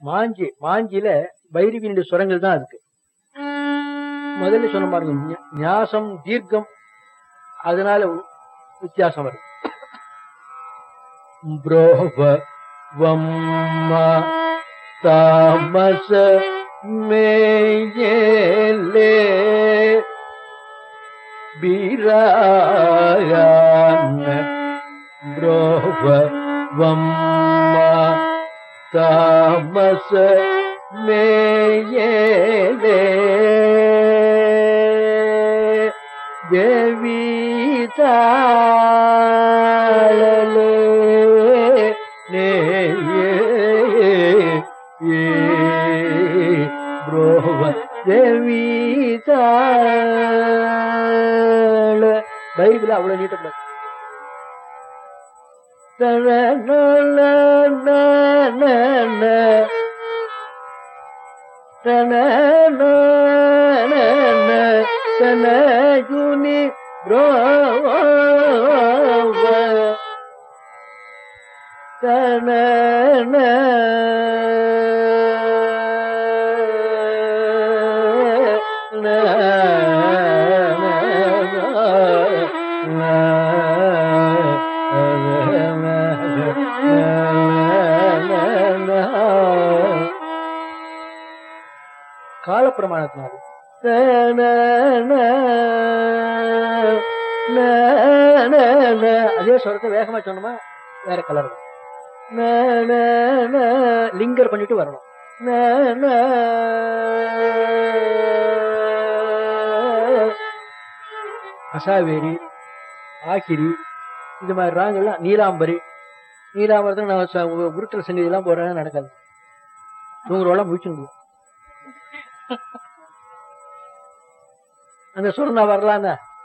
மாஞ்சி மாஞ்சியில பைரவியினுடைய சுரங்கள் தான் இருக்கு முதல்ல சொன்ன பாருங்க ஞ- ஞாசம் தீர்க்கம் அதனால உ- வித்தியாசம் வருது புரோவ வம்ம தாமச மேயலே பீராயான புரோவ வம்ம தாமச மேயலே தேவி தாளலே நேயே ஏ புரோவ தேவி தாள பைபிள் அவ்வளவு நீட்டப்படாது தனயுனி ரோவ தன காலப்பிரமாணத்தினால அதே சொல்றத வேகமா சொன்னோமா வேற கலர் லிங்கர் பண்ணிட்டு வரணும் அசாவேரி ஆகிரி இந்த மாதிரி ராங்கெல்லாம் நீலாம்பரி நீலாம்பரத்தில் நான் ச- உ- உருட்டல் சங்கதி எல்லாம் போடுறேன் நடக்காது தூங்குறவெல்லாம் முடிச்சுடுவோம் அந்த சுரண்டா வரலான்னு